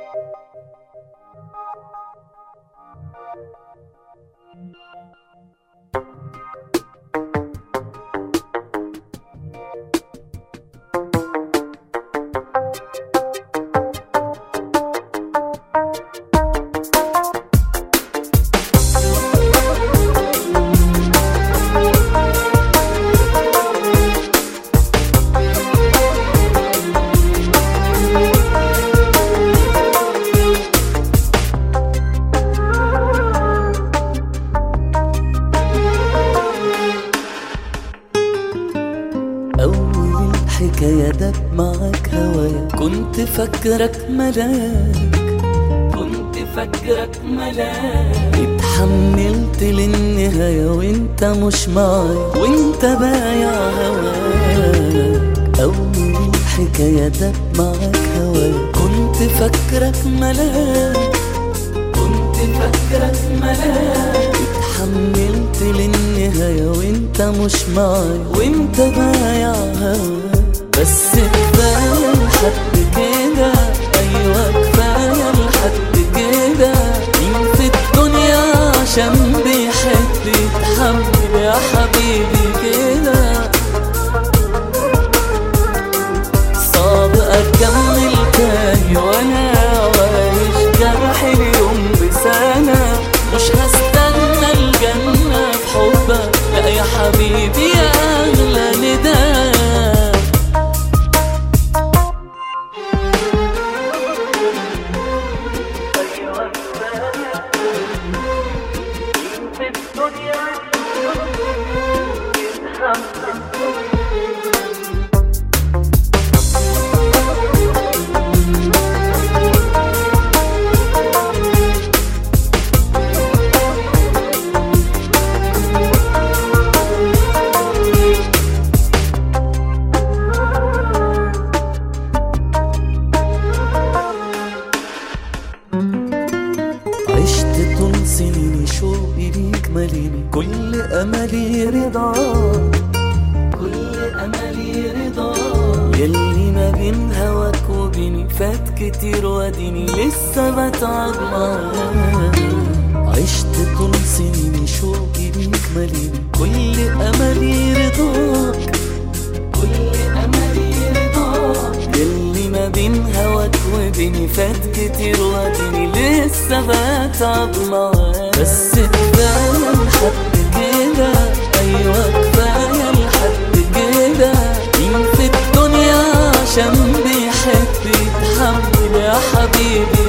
أول الحكاية دب معاك هوايا كنت فاكرك ملاك كنت فاكرك ملاك اتحملت للنهاية وانت مش معايا وانت بايع هواك أول الحكاية دب معاك هوايا كنت فاكرك ملاك كنت فاكرك ملاك اتحملت للنهاية وانت مش معايا وانت بايع هواك بس كفاية لحد كده ايوه كفاية لحد كده مين في الدنيا عشان بيحب يتحمل يا حبيبي كده صعب اكمل تاني وانا عايش جرح اليوم بسنة مش هستنى الجنة في حبك لا يا حبيبي يا اغلى نداء عشت طول سنيني شوقي ليك ماليني كل املي رضاك كل املي رضاك يلي ما بين هواك وبيني فات كتير واديني لسه بتعب معاك عشت طول سنيني شوقي ليك ماليني كل املي رضاك كل املي رضاك يلي ما بين هواك وبيني فات كتير واديني لسه بتعب معاك بس كفايه لحد كده ايوه كفايه لحد كده مين في الدنيا عشان بيحب يتحمل يا حبيبي